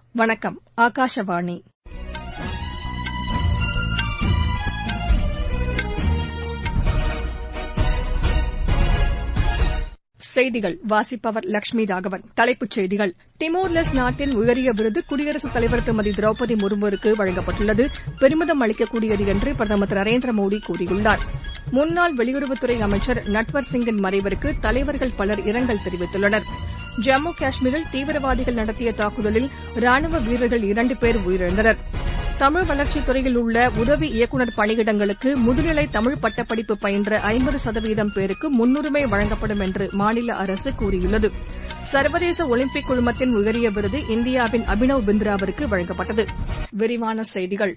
வணக்கம் ஆகாஷவாணி செய்திகள் வாசிப்பவர் லட்சுமி ராகவன் தலைப்புச் செய்திகள் டிமோர் லெஸ்ட் நாட்டின் உயரிய விருது குடியரசுத் தலைவர் திருமதி திரௌபதி முர்முவுக்கு வழங்கப்பட்டுள்ளது பெருமிதம் அளிக்கக்கூடியது என்று பிரதமர் திரு நரேந்திர மோடி கூறியுள்ளார் முன்னாள் வெளியுறவுத்துறை அமைச்சர் நட்வர் சிங்கின் மறைவுக்கு தலைவர்கள் பலர் இரங்கல் தெரிவித்துள்ளனர் ஜம்மு காஷ்மீரில் தீவிரவாதிகள் நடத்திய தாக்குதலில் ராணுவ வீரர்கள் இரண்டு பேர் உயிரிழந்தனர் தமிழ் வளர்ச்சித் துறையில் உள்ள உதவி இயக்குநர் பணியிடங்களுக்கு முதுநிலை தமிழ் பட்டப்படிப்பு பயின்ற ஐம்பது சதவீதம் பேருக்கு முன்னுரிமை வழங்கப்படும் என்று மாநில அரசு கூறியுள்ளது சர்வதேச ஒலிம்பிக் குழுமத்தின் உயரிய விருது இந்தியாவின் அபினவ் பிந்த்ராவிற்கு வழங்கப்பட்டது விரிவான செய்திகள்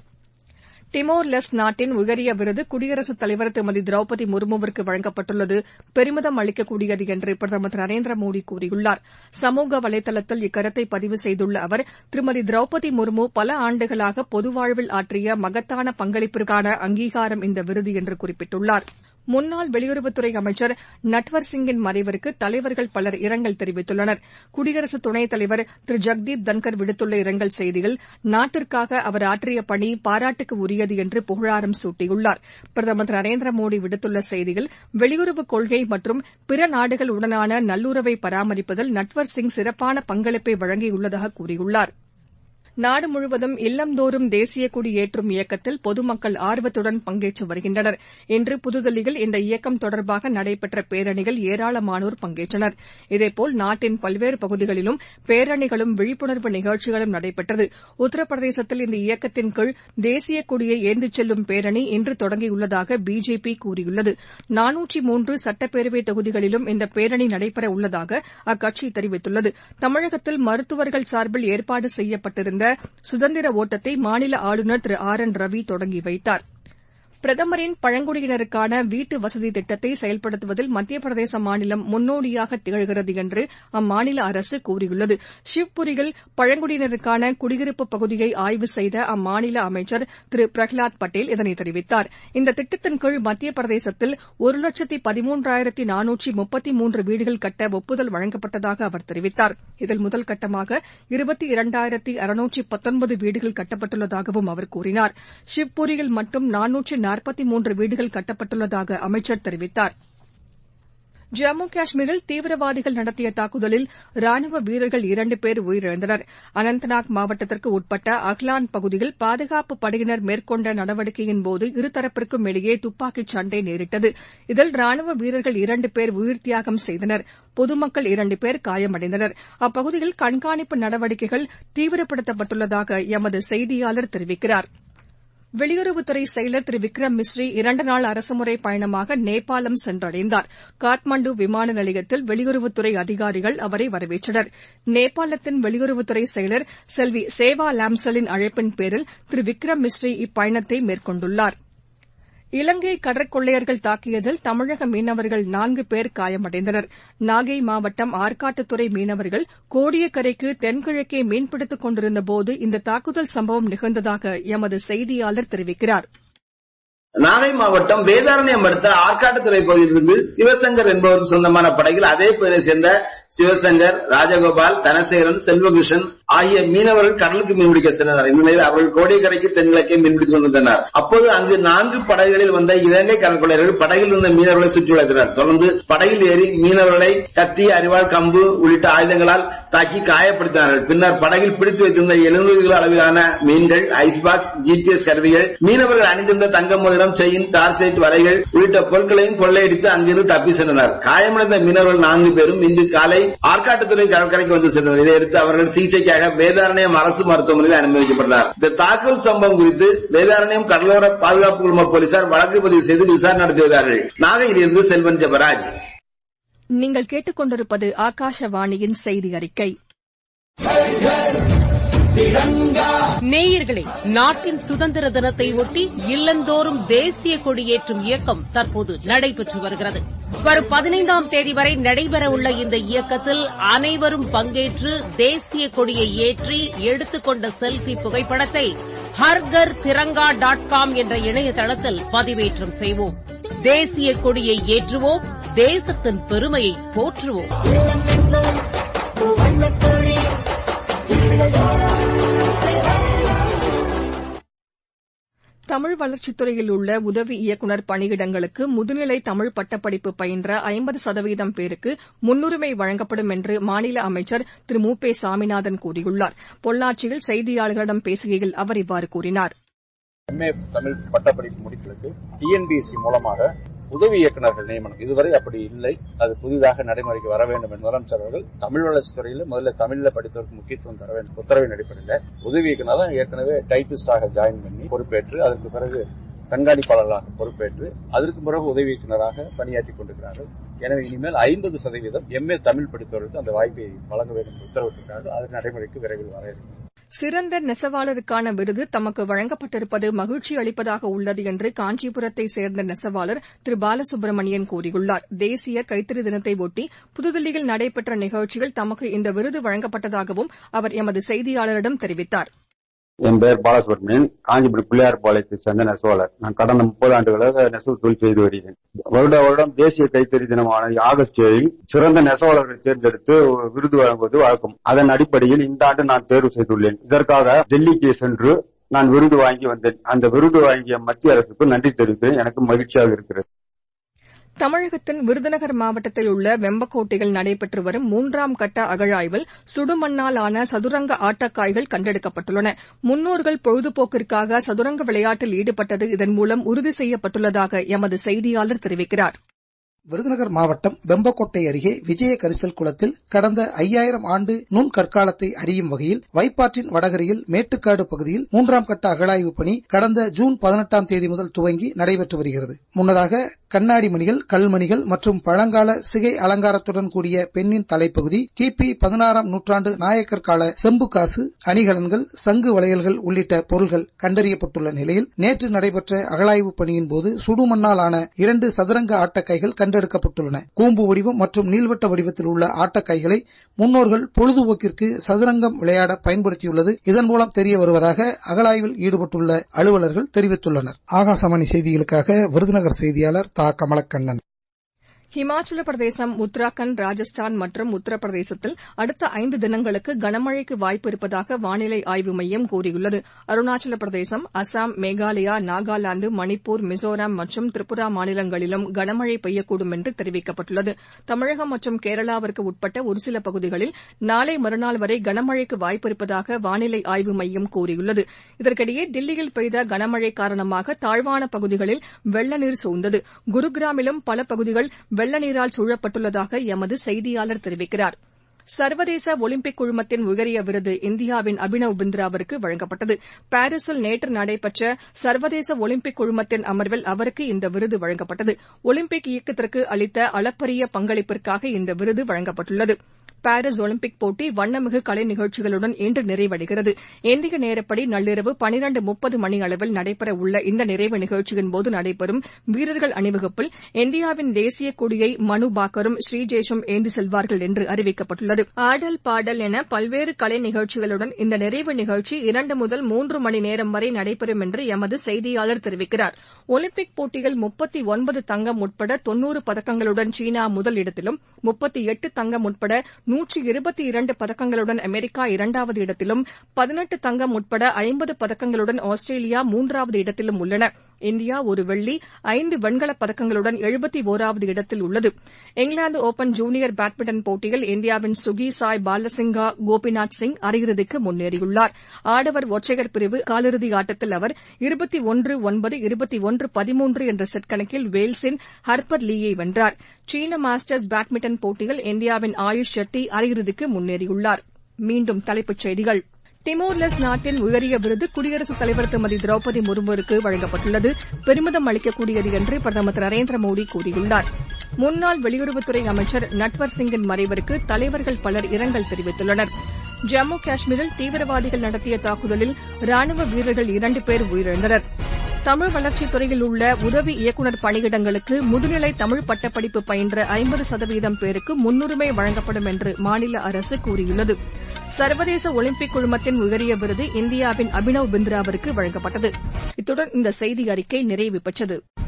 டிமோர் லெஸ்ட் நாட்டின் உயரிய விருது குடியரசுத் தலைவர் திருமதி திரௌபதி முர்முவிற்கு வழங்கப்பட்டுள்ளது பெருமிதம் அளிக்கக்கூடியது என்று பிரதமர் திரு நரேந்திர மோடி கூறியுள்ளார் சமூக வலைதளத்தில் இக்கருத்தை பதிவு செய்துள்ள அவர் திருமதி திரௌபதி முர்மு பல ஆண்டுகளாக பொதுவாழ்வில் ஆற்றிய மகத்தான பங்களிப்பிற்கான அங்கீகாரம் இந்த விருது என்று குறிப்பிட்டுள்ளார் முன்னாள் வெளியுறவுத்துறை அமைச்சர் நட்வர் சிங்கின் மறைவிற்கு தலைவர்கள் பலர் இரங்கல் தெரிவித்துள்ளனர் குடியரசு துணைத் தலைவர் திரு ஜெக்தீப் தன்கர் விடுத்துள்ள இரங்கல் செய்தியில் நாட்டிற்காக அவர் ஆற்றிய பணி பாராட்டுக்கு உரியது என்று புகழாரம் சூட்டியுள்ளார் பிரதமர் திரு நரேந்திர மோடி விடுத்துள்ள செய்தியில் வெளியுறவுக் கொள்கை மற்றும் பிற நாடுகள் உடனான நல்லுறவை பராமரிப்பதில் நட்வர் சிங் சிறப்பான பங்களிப்பை வழங்கியுள்ளதாக கூறியுள்ளார் நாடு முழுவதும் இல்லந்தோறும் தேசிய கொடி ஏற்றும் இயக்கத்தில் பொதுமக்கள் ஆர்வத்துடன் பங்கேற்று வருகின்றனர் இன்று புதுதில்லியில் இந்த இயக்கம் தொடர்பாக நடைபெற்ற பேரணியில் ஏராளமானோர் பங்கேற்றனர் இதேபோல் நாட்டின் பல்வேறு பகுதிகளிலும் பேரணிகளும் விழிப்புணர்வு நிகழ்ச்சிகளும் நடைபெற்றது உத்தரப்பிரதேசத்தில் இந்த இயக்கத்தின் கீழ் தேசிய கொடியை ஏந்திச் செல்லும் பேரணி இன்று தொடங்கியுள்ளதாக பிஜேபி கூறியுள்ளது நானூற்றி மூன்று சட்டப்பேரவை தொகுதிகளிலும் இந்த பேரணி நடைபெற உள்ளதாக அக்கட்சி தெரிவித்துள்ளது தமிழகத்தில் மருத்துவர்கள் சார்பில் ஏற்பாடு செய்யப்பட்டிருந்த சுதந்திர ஓட்டத்தை மாநில ஆளுநர் திரு ஆர் என் ரவி தொடங்கி வைத்தார் பிரதமரின் பழங்குடியினருக்கான வீட்டு வசதி திட்டத்தை செயல்படுத்துவதில் மத்திய பிரதேச மாநிலம் முன்னோடியாக திகழ்கிறது என்று அம்மாநில அரசு கூறியுள்ளது ஷிவ்புரியில் பழங்குடியினருக்கான குடியிருப்பு பகுதியை ஆய்வு செய்த அம்மாநில அமைச்சர் திரு பிரஹலாத் பட்டேல் இதனை தெரிவித்தார் இந்த திட்டத்தின் கீழ் மத்திய பிரதேசத்தில் ஒரு லட்சத்து பதிமூன்றாயிரத்து நானூற்றி முப்பத்தி மூன்று வீடுகள் கட்ட ஒப்புதல் வழங்கப்பட்டதாக அவர் தெரிவித்தார் இதில் முதல் கட்டமாக இருபத்தி இரண்டாயிரத்து அறுநூற்று பத்தொன்பது வீடுகள் கட்டப்பட்டுள்ளதாகவும் அவர் கூறினார் ஷிவ்புரியில் மட்டும் நானூற்று நாற்பத்தி மூன்று வீடுகள் கட்டப்பட்டுள்ளதாக அமைச்சர் தெரிவித்தார் ஜம்மு காஷ்மீரில் தீவிரவாதிகள் நடத்திய தாக்குதலில் ராணுவ வீரர்கள் இரண்டு பேர் உயிரிழந்தனர் அனந்த்நாக் மாவட்டத்திற்கு உட்பட்ட அக்லான் பகுதியில் பாதுகாப்புப் படையினர் மேற்கொண்ட நடவடிக்கையின்போது இருதரப்பிற்கும் இடையே துப்பாக்கிச் சண்டை நேரிட்டது இதில் ராணுவ வீரர்கள் இரண்டு பேர் உயிர்த்தியாகம் செய்தனர் பொதுமக்கள் இரண்டு பேர் காயமடைந்தனர் அப்பகுதியில் கண்காணிப்பு நடவடிக்கைகள் தீவிரப்படுத்தப்பட்டுள்ளதாக எமது செய்தியாளர் தெரிவிக்கிறார் வெளியுறவுத்துறை செயலர் திரு விக்ரம் மிஸ்ரி இரண்டு நாள் அரசுமுறை பயணமாக நேபாளம் சென்றடைந்தார் காத்மாண்டு விமான நிலையத்தில் வெளியுறவுத்துறை அதிகாரிகள் அவரை வரவேற்றனர் நேபாளத்தின் வெளியுறவுத்துறை செயலர் செல்வி சேவா லாம்சலின் அழைப்பின் பேரில் திரு விக்ரம் மிஸ்ரி இப்பயணத்தை மேற்கொண்டுள்ளார் இலங்கை கடற்கொள்ளையர்கள் தாக்கியதில் தமிழக மீனவர்கள் நான்கு பேர் காயமடைந்தனர் நாகை மாவட்டம் ஆற்காட்டுத்துறை மீனவர்கள் கோடியக்கரைக்கு தென்கிழக்கே மீன்பிடித்துக் கொண்டிருந்தபோது இந்த தாக்குதல் சம்பவம் நிகழ்ந்ததாக எமது செய்தியாளர் தெரிவிக்கிறார் நாகை மாவட்டம் வேதாரண்யம் அடுத்த ஆற்காட்டுத்துறை பகுதியிலிருந்து சிவசங்கர் என்பவருக்கு சொந்தமான படகில் அதே பகுதியை சேர்ந்த சிவசங்கர் ராஜகோபால் தனசேகரன் செல்வகிருஷ்ணன் ஆகிய மீனவர்கள் கடலுக்கு மீன்பிடிக்க சென்றனர் இந்த நிலையில் அவர்கள் கோடிக்கரைக்கு தென்கிழக்கே மீன்பிடித்துக் கொண்டிருந்தனர் அப்போது அங்கு நான்கு படகுகளில் வந்த இலங்கை கடற்கொள்ளையர்கள் படகில் இருந்த மீனவர்களை சுற்றி வளைத்தனர் தொடர்ந்து படகில் ஏறி மீனவர்களை கத்தி அறிவாள் கம்பு உள்ளிட்ட ஆயுதங்களால் தாக்கி காயப்படுத்தினார்கள் பின்னர் படகில் பிடித்து வைத்திருந்த எழுநூறு கிலோ அளவிலான மீன்கள் ஐஸ்பாக்ஸ் ஜிபிஎஸ் கருவிகள் மீனவர்கள் அணிந்திருந்த தங்க மோதிரம் செயின் டார்சைட் வலைகள் உள்ளிட்ட பொருட்களையும் கொள்ளையடித்து அங்கிருந்து தப்பி சென்றனர் காயமடைந்த மீனவர்கள் நான்கு பேரும் இன்று காலை ஆற்காட்டுத்துறை கடற்கரைக்கு வந்து சென்றனர் இதையடுத்து அவர்கள் சிகிச்சைக்காக வேதாரண்யம் அரசு மருத்துவமனையில் அனுமதிக்கப்பட்டனர் இந்த தாக்குதல் சம்பவம் குறித்து வேதாரண்யம் கடலோர பாதுகாப்பு குழும போலீசார் வழக்கு பதிவு செய்து விசாரணை நடத்தி வருகிறார்கள் நாகையிலிருந்து செல்வன் ஜெபராஜ் நீங்கள் கேட்டுக்கொண்டிருப்பது ஆகாஷவாணியின் செய்தி அறிக்கை நேயர்களே நாட்டின் சுதந்திர தினத்தை ஒட்டி இல்லந்தோறும் தேசிய கொடியேற்றும் இயக்கம் தற்போது நடைபெற்று வருகிறது வரும் பதினைந்தாம் தேதி வரை நடைபெறவுள்ள இந்த இயக்கத்தில் அனைவரும் பங்கேற்று தேசிய கொடியை ஏற்றி எடுத்துக்கொண்ட செல்பி புகைப்படத்தை ஹர்கர் திரங்கா டாட் காம் என்ற இணையதளத்தில் பதிவேற்றம் செய்வோம் தேசிய கொடியை ஏற்றுவோம் தேசத்தின் பெருமையை போற்றுவோம் தமிழ் வளர்ச்சித்துறையில் உள்ள உதவி இயக்குநர் பணியிடங்களுக்கு முதுநிலை தமிழ் பட்டப்படிப்பு பயின்ற ஐம்பது சதவீதம் பேருக்கு முன்னுரிமை வழங்கப்படும் என்று மாநில அமைச்சர் திரு மு பே சாமிநாதன் கூறியுள்ளார் பொள்ளாச்சியில் செய்தியாளர்களிடம் பேசுகையில் அவர் இவ்வாறு கூறினார் எம்ஏ தமிழ் பட்டப்படிப்பு முடித்தலுக்கு டிஎன்பிஎஸ்சி மூலமாக உதவி இயக்குநர்கள் நியமனம் இதுவரை அப்படி இல்லை அது புதிதாக நடைமுறைக்கு வர வேண்டும் என்று முதலமைச்சர் அவர்கள் தமிழ் வளர்ச்சித் துறையில் முதல்ல தமிழ்ல படித்தவருக்கு முக்கியத்துவம் தர வேண்டும் உத்தரவின் அடிப்படையில் உதவி இயக்குநர் ஏற்கனவே டைபிஸ்டாக ஜாயின் பண்ணி பொறுப்பேற்று அதற்கு பிறகு கண்காணிப்பாளர்களாக பொறுப்பேற்று அதற்கு பிறகு உதவி இயக்குநராக பணியாற்றிக் கொண்டிருக்கிறார்கள் எனவே இனிமேல் ஐம்பது சதவீதம் எம்ஏ தமிழ் படித்தவர்களுக்கு அந்த வாய்ப்பை வழங்க வேண்டும் என்று உத்தரவிட்டிருக்கிறார்கள் அது நடைமுறைக்கு விரைவில் வர இருக்கிறது சிறந்த நெசவாளருக்கான விருது தமக்கு வழங்கப்பட்டிருப்பது மகிழ்ச்சி அளிப்பதாக உள்ளது என்று காஞ்சிபுரத்தைச் சேர்ந்த நெசவாளர் திரு பாலசுப்ரமணியன் கூறியுள்ளார் தேசிய கைத்தறி தினத்தை ஒட்டி புதுதில்லியில் நடைபெற்ற நிகழ்ச்சியில் தமக்கு இந்த விருது வழங்கப்பட்டதாகவும் அவர் எமது செய்தியாளரிடம் தெரிவித்தார் என் பெயர் பாலசுப்ரமணியன் காஞ்சிபுரம் பிள்ளையார் பாளையத்தை சேர்ந்த நெசவாளர் நான் கடந்த முப்பது ஆண்டுகளாக நெசவு தொழில் செய்து வருகிறேன் வருட வருடம் தேசிய கைத்தறி தினமான ஆகஸ்ட் ஏழில் சிறந்த நெசவாளர்களை தேர்ந்தெடுத்து விருது வழங்குவது வழக்கம் அதன் அடிப்படையில் இந்த ஆண்டு நான் தேர்வு செய்துள்ளேன் இதற்காக டெல்லிக்கு சென்று நான் விருது வாங்கி வந்தேன் அந்த விருது வாங்கிய மத்திய அரசுக்கு நன்றி தெரிவிக்கிறேன் எனக்கு மகிழ்ச்சியாக இருக்கிறது தமிழகத்தின் விருதுநகர் மாவட்டத்தில் உள்ள வெம்பக்கோட்டையில் நடைபெற்று வரும் மூன்றாம் கட்ட அகழாய்வில் சுடுமண்ணால் ஆன சதுரங்க ஆட்டக்காய்கள் கண்டெடுக்கப்பட்டுள்ளன முன்னோர்கள் பொழுதுபோக்கிற்காக சதுரங்க விளையாட்டில் ஈடுபட்டது இதன் மூலம் உறுதி செய்யப்பட்டுள்ளதாக எமது செய்தியாளர் தெரிவிக்கிறார் விருதுநகர் மாவட்டம் வெம்பக்கோட்டை அருகே விஜய கரிசல் குளத்தில் கடந்த ஐயாயிரம் ஆண்டு நுண் கற்காலத்தை அறியும் வகையில் வைப்பாற்றின் வடகரையில் மேட்டுக்காடு பகுதியில் மூன்றாம் கட்ட அகழாய்வு பணி கடந்த ஜூன் பதினெட்டாம் தேதி முதல் துவங்கி நடைபெற்று வருகிறது முன்னதாக கண்ணாடி மணிகள் கல்மணிகள் மற்றும் பழங்கால சிகை அலங்காரத்துடன் கூடிய பெண்ணின் தலைப்பகுதி கிபி பதினாறாம் நூற்றாண்டு நாயக்கர் கால செம்பு காசு அணிகலன்கள் சங்கு வளையல்கள் உள்ளிட்ட பொருள்கள் கண்டறியப்பட்டுள்ள நிலையில் நேற்று நடைபெற்ற அகழாய்வு பணியின் போது சுடுமண்ணால் ஆன இரண்டு சதுரங்க ஆட்டக்கைகள் கண்டெடுக்கப்பட்டுள்ளன கூம்பு வடிவம் மற்றும் நீள்வட்ட வடிவத்தில் உள்ள ஆட்டக்காய்களை முன்னோர்கள் பொழுதுபோக்கிற்கு சதுரங்கம் விளையாட பயன்படுத்தியுள்ளது இதன் மூலம் தெரிய வருவதாக அகழாய்வில் ஈடுபட்டுள்ள அலுவலர்கள் தெரிவித்துள்ளனர் ஆகாசவாணி செய்திகளுக்காக விருதுநகர் செய்தியாளர் தா கமலக்கண்ணன் ஹிமாச்சல பிரதேசம் உத்தராகண்ட் ராஜஸ்தான் மற்றும் உத்தரப்பிரதேசத்தில் அடுத்த ஐந்து தினங்களுக்கு கனமழைக்கு வாய்ப்பு இருப்பதாக வானிலை ஆய்வு மையம் கூறியுள்ளது அருணாச்சல பிரதேசம் அசாம் மேகாலயா நாகாலாந்து மணிப்பூர் மிசோராம் மற்றும் திரிபுரா மாநிலங்களிலும் கனமழை பெய்யக்கூடும் என்று தெரிவிக்கப்பட்டுள்ளது தமிழகம் மற்றும் கேரளாவிற்கு உட்பட்ட ஒருசில பகுதிகளில் நாளை மறுநாள் வரை கனமழைக்கு வாய்ப்பு இருப்பதாக வானிலை ஆய்வு மையம் கூறியுள்ளது இதற்கிடையே தில்லியில் பெய்த கனமழை காரணமாக தாழ்வான பகுதிகளில் வெள்ள நீர் சூழ்ந்தது குருகிராமிலும் பல பகுதிகள் வெள்ள நீரால் சூழப்பட்டுள்ளதாக எமது செய்தியாளர் தெரிவிக்கிறார் சர்வதேச ஒலிம்பிக் குழுமத்தின் உயரிய விருது இந்தியாவின் அபினவ் பிந்த்ராவிற்கு வழங்கப்பட்டது பாரீசில் நேற்று நடைபெற்ற சர்வதேச ஒலிம்பிக் குழுமத்தின் அமர்வில் அவருக்கு இந்த விருது வழங்கப்பட்டது ஒலிம்பிக் இயக்கத்திற்கு அளித்த அளப்பரிய பங்களிப்பிற்காக இந்த விருது வழங்கப்பட்டுள்ளது பாரீஸ் ஒலிம்பிக் போட்டி வண்ணமிகு கலை நிகழ்ச்சிகளுடன் இன்று நிறைவடைகிறது இந்திய நேரப்படி நள்ளிரவு பனிரண்டு முப்பது மணி அளவில் நடைபெற உள்ள இந்த நிறைவு நிகழ்ச்சியின்போது நடைபெறும் வீரர்கள் அணிவகுப்பில் இந்தியாவின் தேசிய கொடியை மனு பாக்கரும் ஸ்ரீஜேஷும் ஏந்தி செல்வார்கள் என்று அறிவிக்கப்பட்டுள்ளது ஆடல் பாடல் என பல்வேறு கலை நிகழ்ச்சிகளுடன் இந்த நிறைவு நிகழ்ச்சி இரண்டு முதல் மூன்று மணி நேரம் வரை நடைபெறும் என்று எமது செய்தியாளர் தெரிவிக்கிறார் ஒலிம்பிக் போட்டியில் முப்பத்தி ஒன்பது தங்கம் உட்பட தொன்னூறு பதக்கங்களுடன் சீனா முதலிடத்திலும் முப்பத்தி எட்டு தங்கம் உட்பட நூற்றி இருபத்தி இரண்டு பதக்கங்களுடன் அமெரிக்கா இரண்டாவது இடத்திலும் பதினெட்டு தங்கம் உட்பட ஐம்பது பதக்கங்களுடன் ஆஸ்திரேலியா மூன்றாவது இடத்திலும் உள்ளன இந்தியா ஒரு வெள்ளி ஐந்து வெண்கலப் பதக்கங்களுடன் எழுபத்தி ஒராவது இடத்தில் உள்ளது இங்கிலாந்து ஒபன் ஜூனியர் பேட்மிண்டன் போட்டியில் இந்தியாவின் சுகி சாய் பாலசிங்கா கோபிநாத் சிங் அரையிறுதிக்கு முன்னேறியுள்ளார் ஆடவர் ஒற்றையர் பிரிவு காலிறுதி ஆட்டத்தில் அவர் இருபத்தி ஒன்று ஒன்பது இருபத்தி ஒன்று பதிமூன்று என்ற செட் கணக்கில் வேல்ஸின் ஹர்பர் லீயை வென்றார் சீன மாஸ்டர்ஸ் பேட்மிண்டன் போட்டியில் இந்தியாவின் ஆயுஷ் ஷெட்டி அரையிறுதிக்கு முன்னேறியுள்ளார் மீண்டும் தலைப்புச் செய்திகள் டிமோர் லெஸ் நாட்டின் உயரிய விருது குடியரசுத் தலைவர் திருமதி திரௌபதி முர்முருக்கு வழங்கப்பட்டுள்ளது பெருமிதம் அளிக்கக்கூடியது என்று பிரதமர் திரு நரேந்திர மோடி கூறியுள்ளார் முன்னாள் வெளியுறவுத்துறை அமைச்சர் நட்வர் சிங்கின் மறைவிற்கு தலைவர்கள் பலர் இரங்கல் தெரிவித்துள்ளனர் ஜம்மு காஷ்மீரில் தீவிரவாதிகள் நடத்திய தாக்குதலில் ராணுவ வீரர்கள் இரண்டு பேர் உயிரிழந்தனர் தமிழ் வளர்ச்சித் துறையில் உள்ள உதவி இயக்குநர் பணியிடங்களுக்கு முதுநிலை தமிழ் பட்டப்படிப்பு பயின்ற ஐம்பது சதவீதம் பேருக்கு முன்னுரிமை வழங்கப்படும் என்று மாநில அரசு கூறியுள்ளது சர்வதேச ஒலிம்பிக் குழுமத்தின் உயரிய விருது இந்தியாவின் அபினவ் பிந்த்ராவிற்கு வழங்கப்பட்டது இத்துடன் இந்த செய்தி அறிக்கை நிறைவு பெற்றது